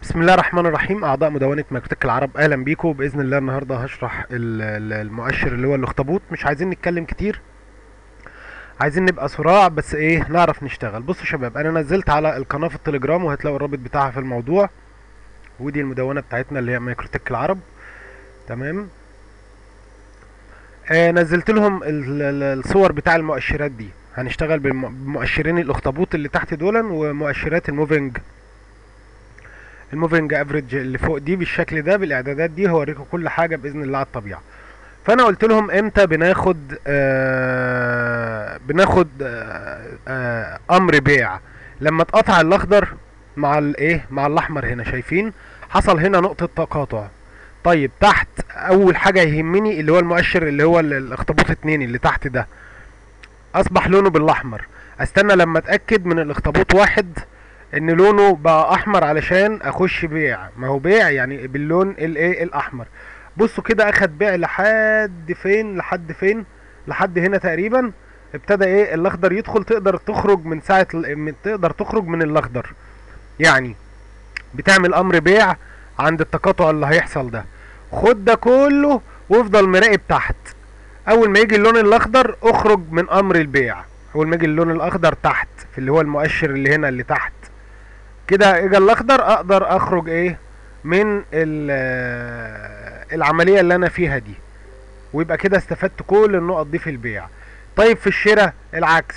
بسم الله الرحمن الرحيم اعضاء مدونه مكتك العرب اهلا بيكم باذن الله النهارده هشرح ال- ال- المؤشر اللي هو الاخطبوط مش عايزين نتكلم كتير عايزين نبقى صراع بس ايه نعرف نشتغل بصوا يا شباب انا نزلت على القناه في التليجرام وهتلاقوا الرابط بتاعها في الموضوع ودي المدونه بتاعتنا اللي هي مايكروتك العرب تمام آه نزلت لهم ال- ال- الصور بتاع المؤشرات دي هنشتغل بالم- بمؤشرين الاخطبوط اللي تحت دولا ومؤشرات الموفينج الموفينج افريج اللي فوق دي بالشكل ده بالاعدادات دي هوريكم كل حاجه باذن الله على الطبيعه فانا قلت لهم امتى بناخد آه بناخد آه آه امر بيع لما اتقطع الاخضر مع الايه مع الاحمر هنا شايفين حصل هنا نقطه تقاطع طيب تحت اول حاجه يهمني اللي هو المؤشر اللي هو ال- الاخطبوط اتنين اللي تحت ده اصبح لونه بالاحمر استنى لما اتاكد من الاخطبوط واحد ان لونه بقى احمر علشان اخش بيع ما هو بيع يعني باللون الايه الاحمر بصوا كده اخد بيع لحد فين لحد فين لحد هنا تقريبا ابتدى ايه الاخضر يدخل تقدر تخرج من ساعه ال- من تقدر تخرج من الاخضر يعني بتعمل امر بيع عند التقاطع اللي هيحصل ده خد ده كله وافضل مراقب تحت اول ما يجي اللون الاخضر اخرج من امر البيع اول ما يجي اللون الاخضر تحت في اللي هو المؤشر اللي هنا اللي تحت كده اجى الاخضر اقدر اخرج ايه من ال- العمليه اللي انا فيها دي ويبقى كده استفدت كل النقط دي في البيع طيب في الشراء العكس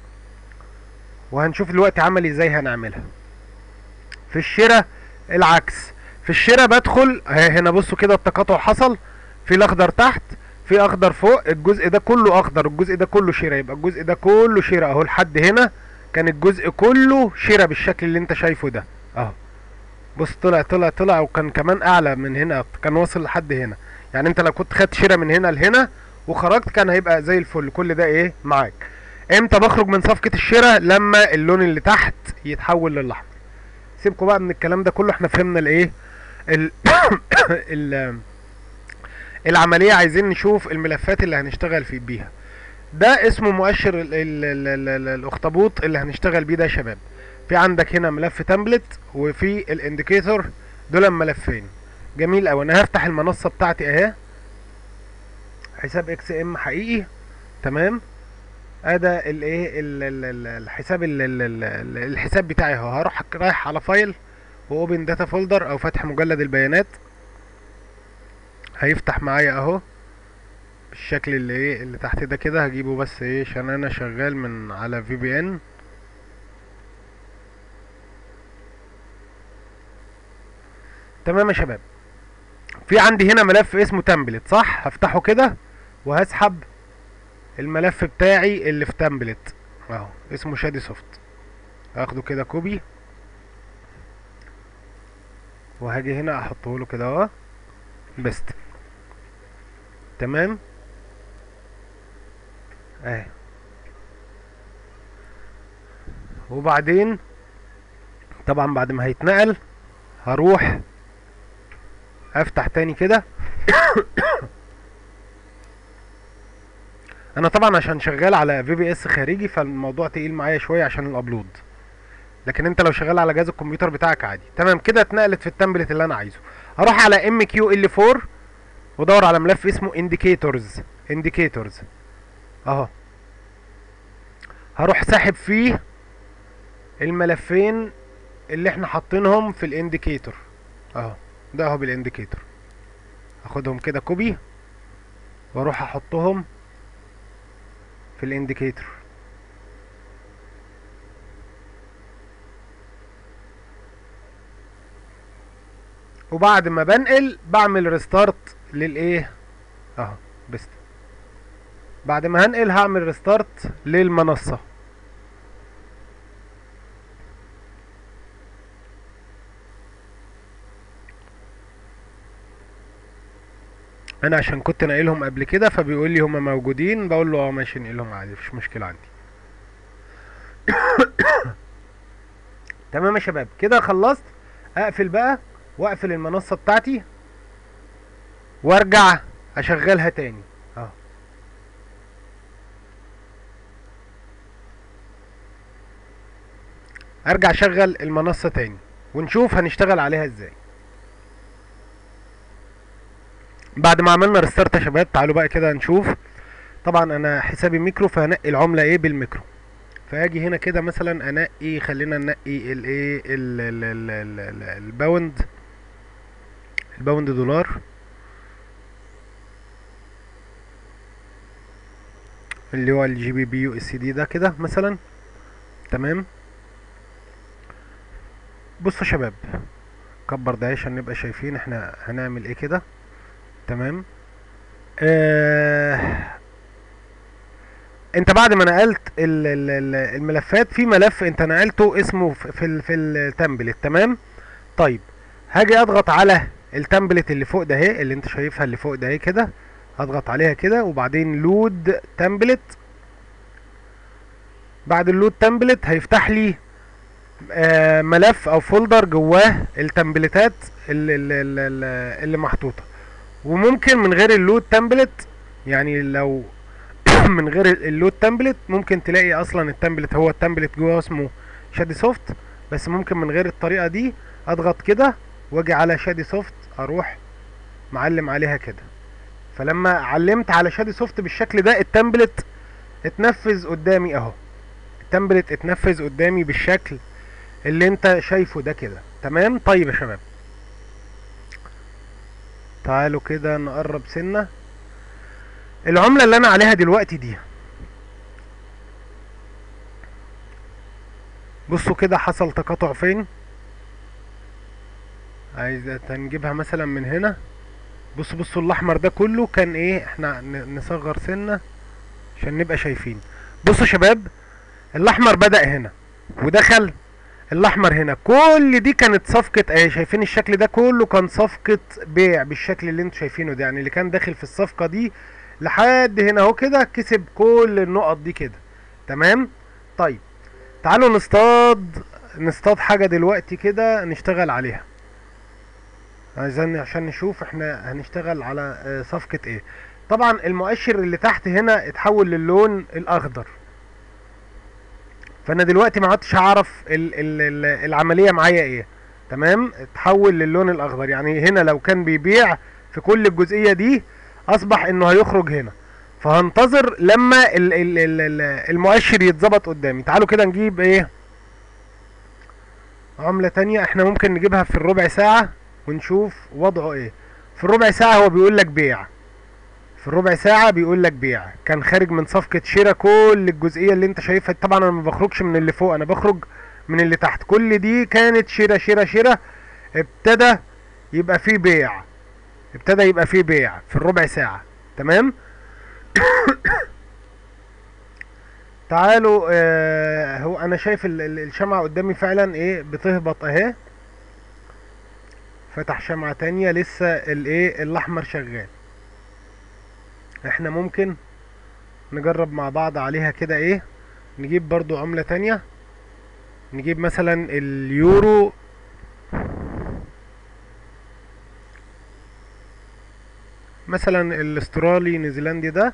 وهنشوف دلوقتي عملي ازاي هنعملها في الشراء العكس في الشراء بدخل ه- هنا بصوا كده التقاطع حصل في الاخضر تحت في اخضر فوق الجزء ده كله اخضر الجزء ده كله شراء يبقى الجزء ده كله شراء اهو لحد هنا كان الجزء كله شراء بالشكل اللي انت شايفه ده اهو بص طلع طلع طلع وكان كمان اعلى من هنا كان واصل لحد هنا يعني انت لو كنت خدت شراء من هنا لهنا وخرجت كان هيبقى زي الفل كل ده ايه معاك امتى بخرج من صفقة الشراء لما اللون اللي تحت يتحول للاحمر سيبكوا بقى من الكلام ده كله احنا فهمنا الايه ال ال العملية عايزين نشوف الملفات اللي هنشتغل في بيها ده اسمه مؤشر ال ال ال ال ال الاخطبوط اللي هنشتغل بيه ده يا شباب في عندك هنا ملف تمبلت وفي الانديكيتور دول ملفين جميل اوي انا هفتح المنصة بتاعتي اهي حساب اكس ام حقيقي تمام ادا الايه ال- ال- ال- الحساب ال- ال- ال- الحساب بتاعي اهو هروح رايح على فايل واوبن داتا فولدر او فتح مجلد البيانات هيفتح معايا اهو بالشكل اللي ايه اللي تحت ده كده هجيبه بس ايه عشان انا شغال من على في بي ان تمام يا شباب في عندي هنا ملف اسمه تمبلت صح هفتحه كده وهسحب الملف بتاعي اللي في تمبلت اهو اسمه شادي سوفت هاخده كده كوبي وهاجي هنا احطه له كده اهو بست تمام اهي وبعدين طبعا بعد ما هيتنقل هروح افتح تاني كده انا طبعا عشان شغال على في بي اس خارجي فالموضوع تقيل معايا شويه عشان الابلود لكن انت لو شغال على جهاز الكمبيوتر بتاعك عادي تمام كده اتنقلت في التمبلت اللي انا عايزه هروح على ام كيو ال 4 وادور على ملف اسمه indicators indicators اهو هروح ساحب فيه الملفين اللي احنا حاطينهم في الانديكيتور اهو ده اهو بالانديكيتور اخدهم كده كوبي واروح احطهم في الانديكيتور وبعد ما بنقل بعمل ريستارت للايه اهو بس بعد ما هنقل هعمل ريستارت للمنصة انا عشان كنت ناقلهم قبل كده فبيقول لي هما موجودين بقول له اه ماشي نقلهم عادي مفيش مشكلة عندي تمام يا شباب كده خلصت اقفل بقى واقفل المنصة بتاعتي وارجع اشغلها تاني اهو ارجع اشغل المنصة تاني ونشوف هنشتغل عليها ازاي بعد ما عملنا ريستارت يا شباب تعالوا بقى كده نشوف طبعا انا حسابي ميكرو فهنقي العمله ايه بالميكرو فاجي هنا كده مثلا انقي خلينا ننقي الايه ال- ال- ال- ال- ال- الباوند الباوند دولار اللي هو الجي بي بي يو اس دي ده كده مثلا تمام بصوا يا شباب كبر ده عشان نبقى شايفين احنا هنعمل ايه كده تمام آه انت بعد ما نقلت ال- ال- ال- الملفات في ملف انت نقلته اسمه في في, ال- في التمبلت تمام طيب هاجي اضغط على التمبلت اللي فوق ده اهي اللي انت شايفها اللي فوق ده اهي كده اضغط عليها كده وبعدين لود تمبلت بعد اللود تمبلت هيفتح لي آه ملف او فولدر جواه التمبلتات اللي, اللي, اللي, اللي محطوطه وممكن من غير اللود تمبلت يعني لو من غير اللود تمبلت ممكن تلاقي اصلا التمبلت هو التمبلت جوه اسمه شادي سوفت بس ممكن من غير الطريقه دي اضغط كده واجي على شادي سوفت اروح معلم عليها كده فلما علمت على شادي سوفت بالشكل ده التمبلت اتنفذ قدامي اهو التمبلت اتنفذ قدامي بالشكل اللي انت شايفه ده كده تمام طيب يا شباب تعالوا كده نقرب سنة العملة اللي انا عليها دلوقتي دي بصوا كده حصل تقاطع فين عايز هنجيبها مثلا من هنا بصوا بصوا الاحمر ده كله كان ايه احنا ن- نصغر سنة عشان نبقى شايفين بصوا يا شباب الاحمر بدأ هنا ودخل الاحمر هنا كل دي كانت صفقة اهي شايفين الشكل ده كله كان صفقة بيع بالشكل اللي انتوا شايفينه ده يعني اللي كان داخل في الصفقة دي لحد هنا اهو كده كسب كل النقط دي كده تمام طيب تعالوا نصطاد نصطاد حاجة دلوقتي كده نشتغل عليها عايزين عشان نشوف احنا هنشتغل على آه، صفقة ايه طبعا المؤشر اللي تحت هنا اتحول للون الاخضر فانا دلوقتي ما عدتش هعرف ال ال ال العمليه معايا ايه تمام اتحول للون الاخضر يعني هنا لو كان بيبيع في كل الجزئيه دي اصبح انه هيخرج هنا فهنتظر لما ال ال ال ال المؤشر يتظبط قدامي تعالوا كده نجيب ايه عملة تانية احنا ممكن نجيبها في الربع ساعة ونشوف وضعه ايه في الربع ساعة هو بيقول لك بيع في الربع ساعة بيقول لك بيع كان خارج من صفقة شراء كل الجزئية اللي انت شايفها طبعا انا ما بخرجش من اللي فوق انا بخرج من اللي تحت كل دي كانت شراء شراء شراء ابتدى يبقى فيه بيع ابتدى يبقى فيه بيع في الربع ساعة تمام تعالوا آه هو انا شايف ال- ال- الشمعة قدامي فعلا ايه بتهبط اهي فتح شمعة تانية لسه الايه الاحمر شغال احنا ممكن نجرب مع بعض عليها كده ايه نجيب برضو عملة تانية نجيب مثلا اليورو مثلا الاسترالي نيوزيلندي ده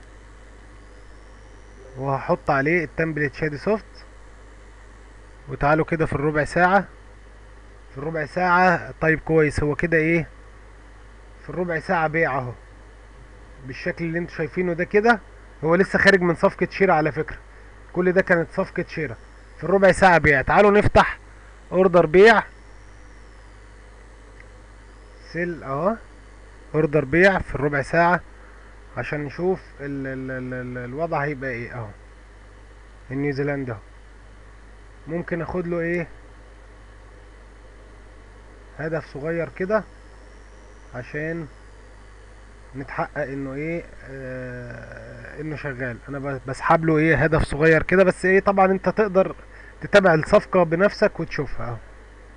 وهحط عليه التمبلت شادي سوفت وتعالوا كده في الربع ساعة في الربع ساعة طيب كويس هو كده ايه في الربع ساعة بيع اهو بالشكل اللي انتوا شايفينه ده كده هو لسه خارج من صفقة شراء على فكرة كل ده كانت صفقة شراء في الربع ساعة بيع تعالوا نفتح اوردر بيع سيل اهو اوردر بيع في الربع ساعة عشان نشوف ال ال ال ال الوضع هيبقى ايه اهو النيوزيلندا اهو ممكن اخد له ايه هدف صغير كده عشان نتحقق انه ايه آه انه شغال انا ب- بسحب له ايه هدف صغير كده بس ايه طبعا انت تقدر تتابع الصفقة بنفسك وتشوفها اهو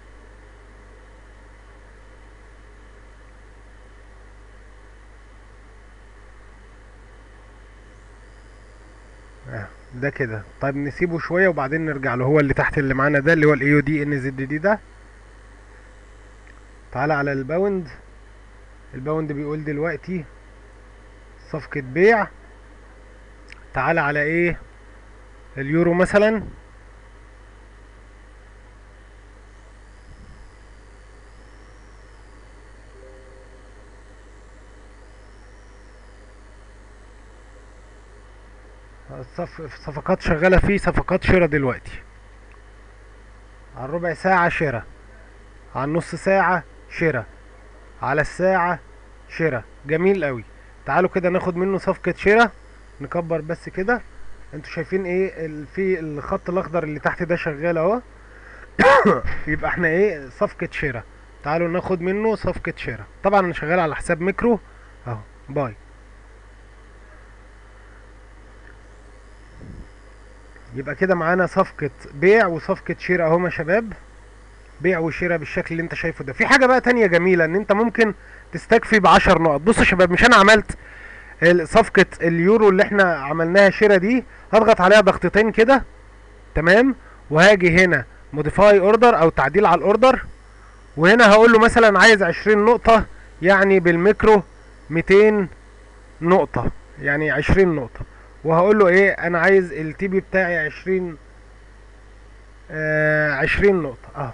آه، ده كده طيب نسيبه شوية وبعدين نرجع له هو اللي تحت اللي معانا ده اللي هو الاي دي ان زد دي ده تعالى على الباوند الباوند بيقول دلوقتي صفقة بيع تعالى على ايه اليورو مثلا الصف صفقات شغالة فيه صفقات شراء دلوقتي على الربع ساعة شراء على النص ساعة شراء على الساعة شراء جميل قوي تعالوا كده ناخد منه صفقة شراء نكبر بس كده انتوا شايفين ايه ال- في الخط الاخضر اللي تحت ده شغال اهو يبقى احنا ايه صفقة شراء تعالوا ناخد منه صفقة شراء طبعا انا شغال على حساب ميكرو اهو باي يبقى كده معانا صفقة بيع وصفقة شراء اهو يا شباب بيع وشراء بالشكل اللي انت شايفه ده في حاجة بقى تانية جميلة ان انت ممكن تستكفي بعشر نقط بصوا يا شباب مش انا عملت ال- صفقة اليورو اللي احنا عملناها شراء دي هضغط عليها ضغطتين كده تمام وهاجي هنا موديفاي اوردر او تعديل على الاوردر وهنا هقول له مثلا عايز 20 نقطة يعني بالميكرو 200 نقطة يعني 20 نقطة وهقول له ايه انا عايز التي بي بتاعي 20 آه 20 نقطة اه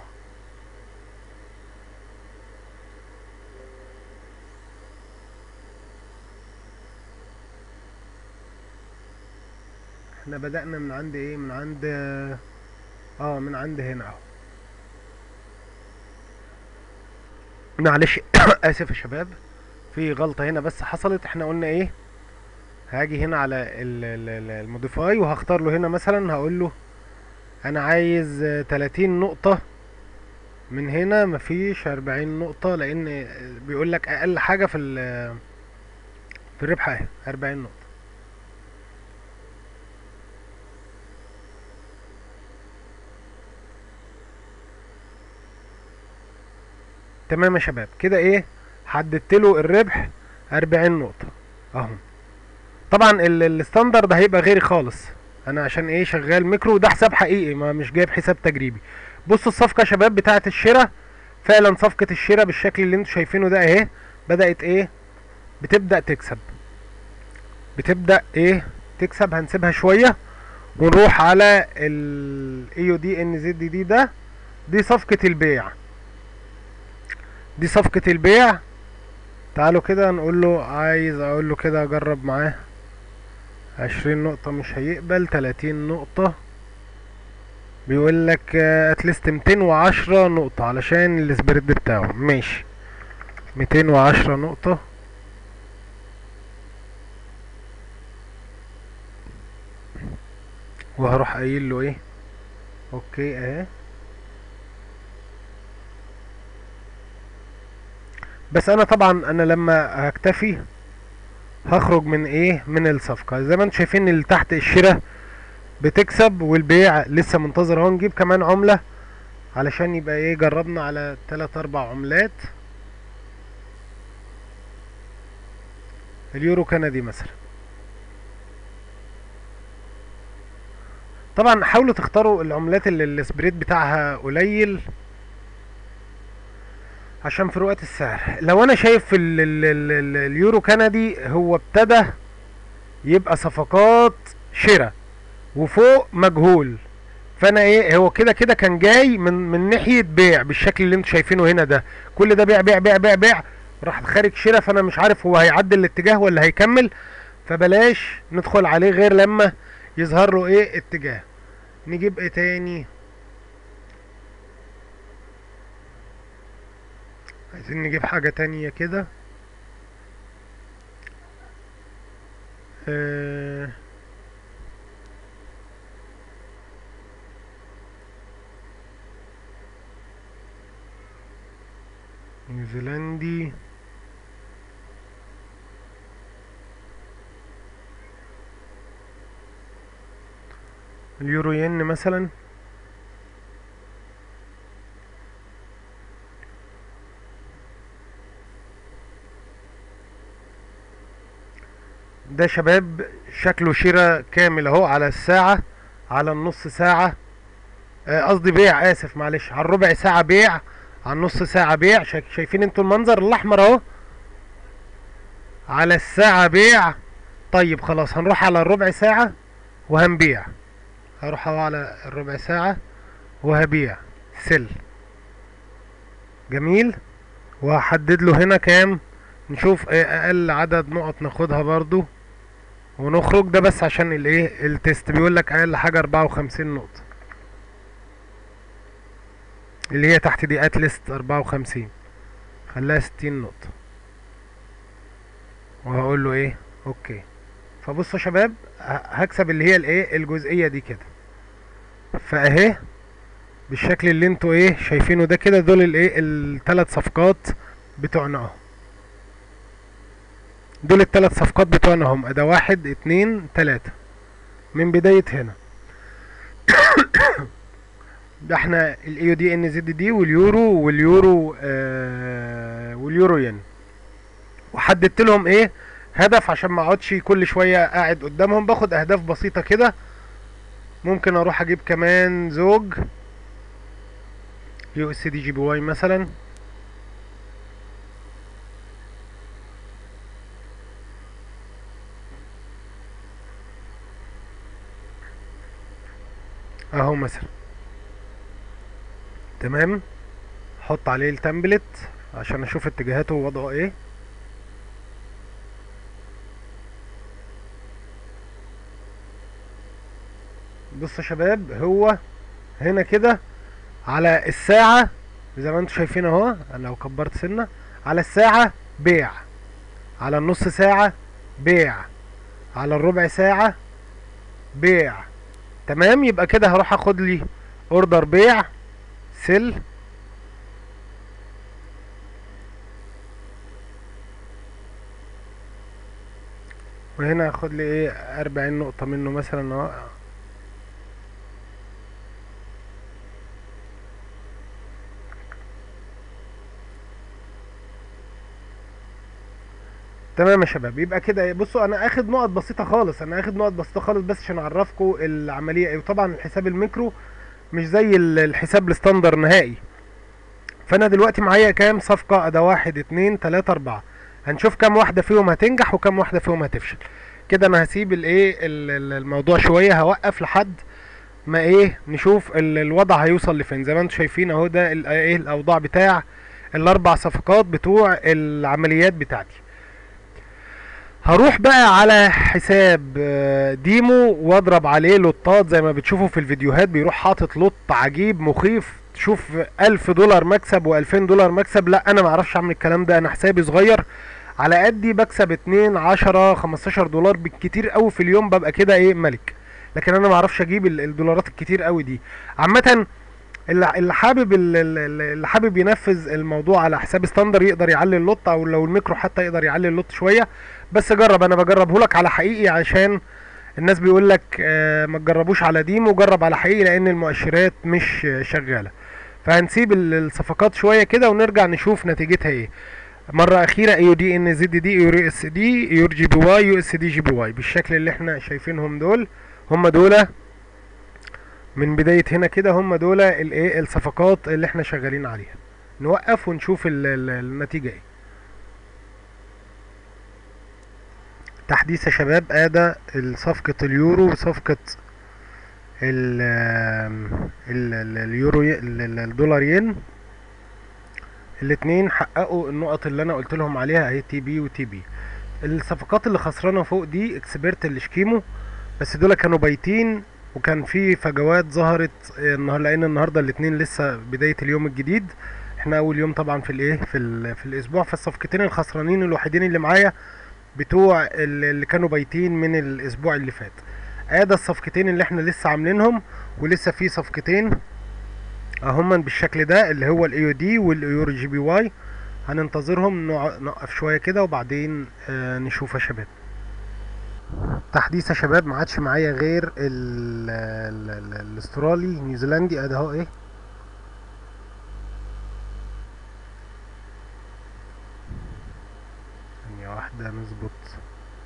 احنا بدأنا من عند ايه من عند اه من عند هنا اهو معلش اسف يا شباب في غلطة هنا بس حصلت احنا قلنا ايه هاجي هنا على ال- ال- ال- الموديفاي وهختار له هنا مثلا هقول له انا عايز آه، 30 نقطة من هنا مفيش 40 نقطة لان بيقول لك اقل حاجة في ال- في الربح اهي 40 نقطة تمام يا شباب كده ايه حددت له الربح 40 نقطة اهو طبعا ال- الستاندرد هيبقى غيري خالص انا عشان ايه شغال ميكرو ده حساب حقيقي ما مش جايب حساب تجريبي بصوا الصفقة يا شباب بتاعة الشراء فعلا صفقة الشراء بالشكل اللي انتوا شايفينه ده اهي بدأت ايه بتبدأ تكسب بتبدأ ايه تكسب هنسيبها شوية ونروح على ال اي دي ان زد دي ده دي صفقة البيع دي صفقة البيع تعالوا كده نقول له عايز اقول له كده اجرب معاه عشرين نقطة مش هيقبل تلاتين نقطة بيقول لك اتليست ميتين وعشرة نقطة علشان السبريد بتاعه ماشي ميتين وعشرة نقطة وهروح قايل له ايه اوكي اهي بس انا طبعا انا لما هكتفي هخرج من ايه من الصفقة زي ما انتم شايفين اللي تحت الشراء بتكسب والبيع لسه منتظر اهو نجيب كمان عملة علشان يبقى ايه جربنا على تلات اربع عملات اليورو كندي مثلا طبعا حاولوا تختاروا العملات اللي السبريد بتاعها قليل عشان فروقات السعر لو انا شايف ال ال ال ال اليورو كندي هو ابتدى يبقى صفقات شراء وفوق مجهول فانا ايه هو كده كده كان جاي من من ناحيه بيع بالشكل اللي انتوا شايفينه هنا ده كل ده بيع بيع بيع بيع بيع راح خارج شراء فانا مش عارف هو هيعدل الاتجاه ولا هيكمل فبلاش ندخل عليه غير لما يظهر له ايه اتجاه نجيب ايه تاني عايزين نجيب حاجة تانية كده آه نيوزيلندي اليورو ين مثلا ده شباب شكله شراء كامل اهو على الساعة على النص ساعة آه، قصدي بيع اسف معلش على الربع ساعة بيع على النص ساعة بيع شايف- شايفين انتوا المنظر الاحمر اهو على الساعة بيع طيب خلاص هنروح على الربع ساعة وهنبيع هروح اهو على الربع ساعة وهبيع سل جميل وهحدد له هنا كام نشوف ايه اقل عدد نقط ناخدها برضو ونخرج ده بس عشان الايه التست بيقول لك اقل حاجه 54 نقطه اللي هي تحت دي اتلست 54 خليها 60 نقطه وهقول له ايه اوكي فبصوا يا شباب ه- هكسب اللي هي الايه الجزئيه دي كده فاهي بالشكل اللي انتوا ايه شايفينه ده كده دول الايه الثلاث صفقات بتوعنا اهو دول الثلاث صفقات بتوعنا هم ده واحد اتنين تلاتة من بداية هنا ده احنا الايو دي ان زد دي واليورو واليورو آه واليورو ين وحددت لهم ايه هدف عشان ما اقعدش كل شويه قاعد قدامهم باخد اهداف بسيطه كده ممكن اروح اجيب كمان زوج يو اس دي جي بي واي مثلا اهو مثلا تمام حط عليه التمبلت عشان اشوف اتجاهاته ووضعه ايه بصوا يا شباب هو هنا كده على الساعة زي ما انتم شايفين اهو انا لو كبرت سنة على الساعة بيع على النص ساعة بيع على الربع ساعة بيع تمام يبقى كده هروح اخد لي اوردر بيع سيل وهنا هاخد لي ايه 40 نقطة منه مثلا اهو تمام يا شباب يبقى كده إيه، بصوا انا اخد نقط بسيطه خالص انا اخد نقط بسيطه خالص بس عشان اعرفكم العمليه ايه وطبعا الحساب الميكرو مش زي ال- الحساب الستاندر نهائي فانا دلوقتي معايا كام صفقه ده واحد اتنين تلاته اربعه هنشوف كام واحده فيهم هتنجح وكام واحده فيهم هتفشل كده انا هسيب الايه ال- ال- الموضوع شويه هوقف لحد ما ايه نشوف ال- الوضع هيوصل لفين زي ما انتم شايفين اهو ده ال- ايه الاوضاع بتاع الاربع صفقات بتوع العمليات بتاعتي هروح بقى على حساب آه، ديمو واضرب عليه لوطات زي ما بتشوفوا في الفيديوهات بيروح حاطط لوط عجيب مخيف تشوف ألف دولار مكسب وألفين دولار مكسب لا انا معرفش اعمل الكلام ده انا حسابي صغير على قدي بكسب اتنين عشرة خمستاشر دولار بالكتير قوي في اليوم ببقى كده ايه ملك لكن انا معرفش اجيب ال- الدولارات الكتير قوي دي عامة اللي اللي حابب ال- ال- اللي حابب ينفذ الموضوع على حساب ستاندر يقدر يعلي اللوت او لو الميكرو حتى يقدر يعلي اللوت شويه بس جرب انا بجربه لك على حقيقي عشان الناس بيقول لك آه، ما تجربوش على ديمو جرب على حقيقي لان المؤشرات مش آه، شغاله فهنسيب ال- الصفقات شويه كده ونرجع نشوف نتيجتها ايه مره اخيره اي دي ان زد دي يو اس دي يور جي بي واي يو اس دي جي بي واي بالشكل اللي احنا شايفينهم دول هم دول من بدايه هنا كده هم دول الايه الصفقات اللي احنا شغالين عليها نوقف ونشوف ال- ال- النتيجه ايه تحديث يا شباب ادى صفقة اليورو وصفقة ال ال- ال- اليورو ي- ال- ال- الدولار ين الاتنين حققوا النقط اللي انا قلت لهم عليها اهي تي بي وتي بي الصفقات اللي خسرانه فوق دي اكسبرت الاشكيمو بس دول كانوا بايتين وكان في فجوات ظهرت النهارده لان النهارده الاتنين لسه بدايه اليوم الجديد احنا اول يوم طبعا في الايه في ال- في الاسبوع فالصفقتين الخسرانين الوحيدين اللي معايا بتوع ال- اللي كانوا بايتين من الاسبوع اللي فات ادي الصفقتين اللي احنا لسه عاملينهم ولسه في صفقتين اهما بالشكل ده اللي هو الاي دي والايور جي بي واي هننتظرهم نوع- نوقف شويه كده وبعدين آه نشوف يا شباب تحديث يا شباب ما عادش معايا غير ال ال ال الاسترالي نيوزيلندي ادي اهو ايه ثانية واحدة نظبط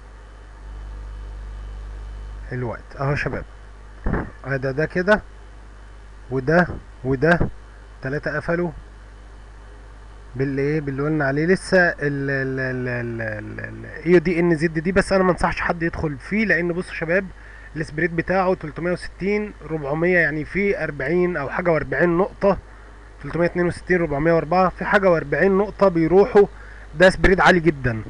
الوقت اهو يا شباب ادي ده كده وده وده تلاتة قفلوا باللي ايه باللي قلنا عليه لسه ال ال ال ال ال الاي دي ان زد دي بس انا ما انصحش حد يدخل فيه لان بصوا يا شباب السبريد بتاعه 360 400 يعني في 40 او حاجه و40 نقطه 362 404 في حاجه و40 نقطه بيروحوا ده سبريد عالي جدا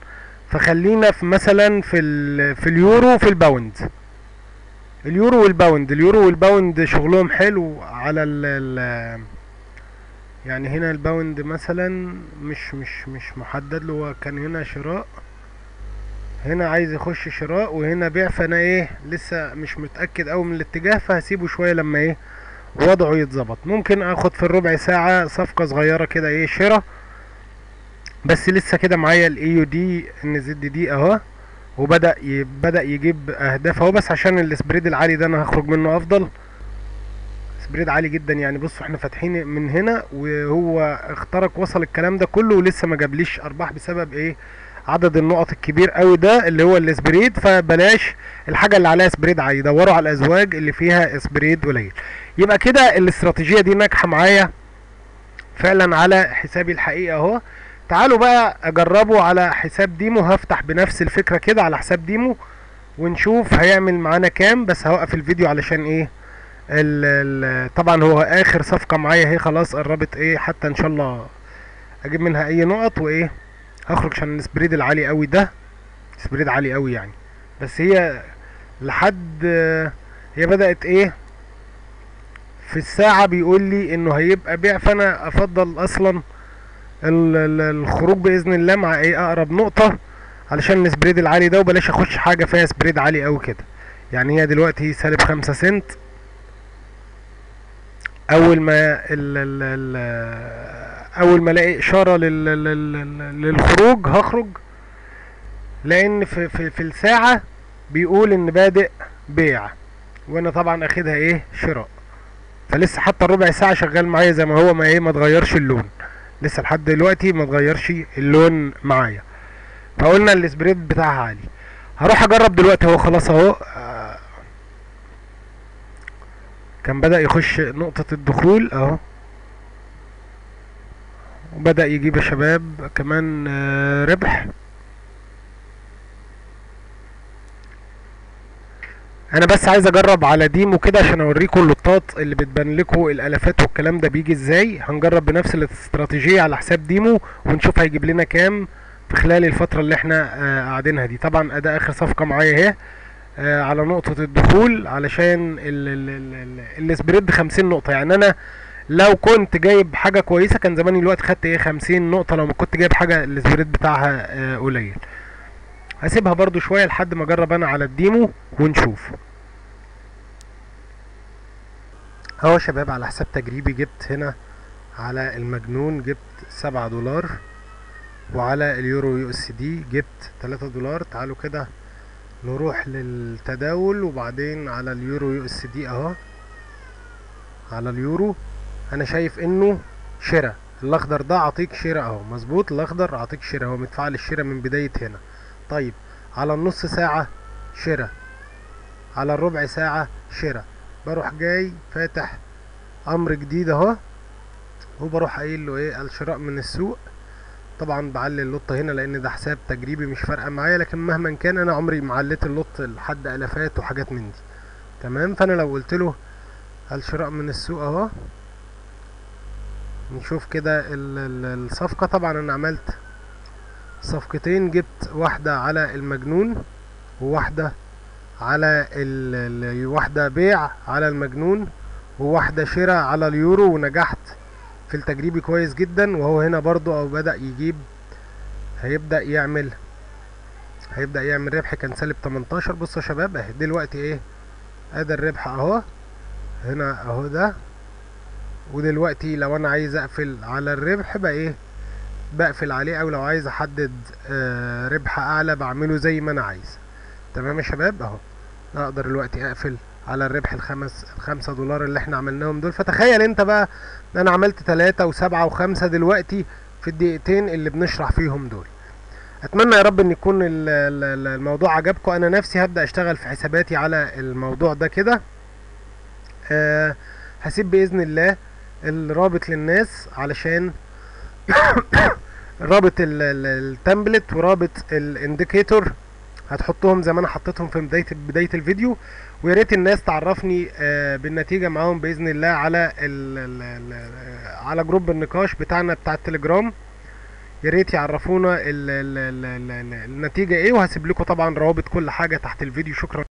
فخلينا في مثلا في ال في اليورو وفي الباوند اليورو والباوند اليورو والباوند شغلهم حلو على ال ال يعني هنا الباوند مثلا مش مش مش محدد له هو كان هنا شراء هنا عايز يخش شراء وهنا بيع فانا ايه لسه مش متأكد اوي من الاتجاه فهسيبه شوية لما ايه وضعه يتظبط ممكن اخد في الربع ساعة صفقة صغيرة كده ايه شراء بس لسه كده معايا الاي يو دي ان زد دي اهو وبدأ ي... بدأ يجيب اهداف اهو بس عشان السبريد العالي ده انا هخرج منه افضل سبريد عالي جدا يعني بصوا احنا فاتحين من هنا وهو اخترق وصل الكلام ده كله ولسه ما جابليش ارباح بسبب ايه عدد النقط الكبير قوي ده اللي هو السبريد فبلاش الحاجه اللي عليها سبريد عالي دوروا على الازواج اللي فيها سبريد قليل يبقى كده الاستراتيجيه دي ناجحه معايا فعلا على حسابي الحقيقي اهو تعالوا بقى اجربه على حساب ديمو هفتح بنفس الفكره كده على حساب ديمو ونشوف هيعمل معانا كام بس هوقف الفيديو علشان ايه ال ال طبعا هو اخر صفقه معايا اهي خلاص قربت ايه حتى ان شاء الله اجيب منها اي نقط وايه هخرج عشان السبريد العالي قوي ده سبريد عالي قوي يعني بس هي لحد هي بدأت ايه في الساعة بيقول لي انه هيبقى بيع فانا افضل اصلا ال- ال- الخروج باذن الله مع ايه اقرب نقطة علشان السبريد العالي ده وبلاش اخش حاجة فيها سبريد عالي قوي كده يعني هي دلوقتي سالب خمسة سنت اول ما ال ال ال اول ما الاقي اشاره لل لل للخروج هخرج لان في في في الساعه بيقول ان بادئ بيع وانا طبعا اخدها ايه شراء فلسه حتى الربع ساعه شغال معايا زي ما هو ما ايه ما اتغيرش اللون لسه لحد دلوقتي ما اتغيرش اللون معايا فقلنا السبريد بتاعها عالي هروح اجرب دلوقتي اهو خلاص اهو آه، كان بدأ يخش نقطة الدخول اهو وبدأ يجيب يا شباب كمان آه، ربح انا بس عايز اجرب على ديمو كده عشان اوريكم اللوتات اللي بتبان لكم الالافات والكلام ده بيجي ازاي هنجرب بنفس الاستراتيجية على حساب ديمو ونشوف هيجيب لنا كام في خلال الفترة اللي احنا آه، قاعدينها دي طبعا اداء اخر صفقة معايا اهي آه، على نقطة الدخول علشان ال ال ال ال السبريد 50 نقطة يعني انا لو كنت جايب حاجة كويسة كان زماني دلوقتي خدت ايه 50 نقطة لو ما كنت جايب حاجة السبريد بتاعها آه، قليل هسيبها برضو شوية لحد ما اجرب انا على الديمو ونشوف اهو يا شباب على حساب تجريبي جبت هنا على المجنون جبت سبعة دولار وعلى اليورو يو اس دي جبت تلاتة دولار تعالوا كده نروح للتداول وبعدين على اليورو يو اس دي اهو على اليورو انا شايف انه شراء الاخضر ده اعطيك شراء اهو مظبوط الاخضر اعطيك شراء هو مدفع لي الشراء من بداية هنا طيب على النص ساعة شراء على الربع ساعة شراء بروح جاي فاتح امر جديد اهو وبروح قايل له ايه الشراء من السوق طبعا بعلي اللوت هنا لان ده حساب تجريبي مش فارقه معايا لكن مهما كان انا عمري ما عليت اللوت لحد الافات وحاجات من دي تمام فانا لو قلت له الشراء من السوق اهو نشوف كده ال- ال- الصفقه طبعا انا عملت صفقتين جبت واحده على المجنون وواحده على ال ال واحده بيع على المجنون وواحده شراء على اليورو ونجحت في التجريبي كويس جدا وهو هنا برضو او بدأ يجيب هيبدأ يعمل هيبدأ يعمل ربح كان سالب 18 بصوا يا شباب اهي دلوقتي ايه ادي الربح اهو هنا اهو ده ودلوقتي لو انا عايز اقفل على الربح بقى ايه بقفل عليه او لو عايز احدد آه ربح اعلى بعمله زي ما انا عايز تمام يا شباب اهو اقدر دلوقتي اقفل على الربح الخمس الخمسة دولار اللي احنا عملناهم دول فتخيل انت بقى ان انا عملت تلاتة وسبعة وخمسة دلوقتي في الدقيقتين اللي بنشرح فيهم دول اتمنى يا رب ان يكون ال- ال- ال- الموضوع عجبكم انا نفسي هبدأ اشتغل في حساباتي على الموضوع ده كده أه هسيب باذن الله الرابط للناس علشان رابط ال- ال- التمبلت ورابط الانديكيتور هتحطهم زي ما انا حطيتهم في بدايه بدايه الفيديو ويا ريت الناس تعرفني آه، بالنتيجه معاهم باذن الله على ال ال ال على جروب النقاش بتاعنا بتاع التليجرام يا ريت يعرفونا ال ال ال ال ال النتيجة ايه وهسيب لكم طبعا روابط كل حاجة تحت الفيديو شكرا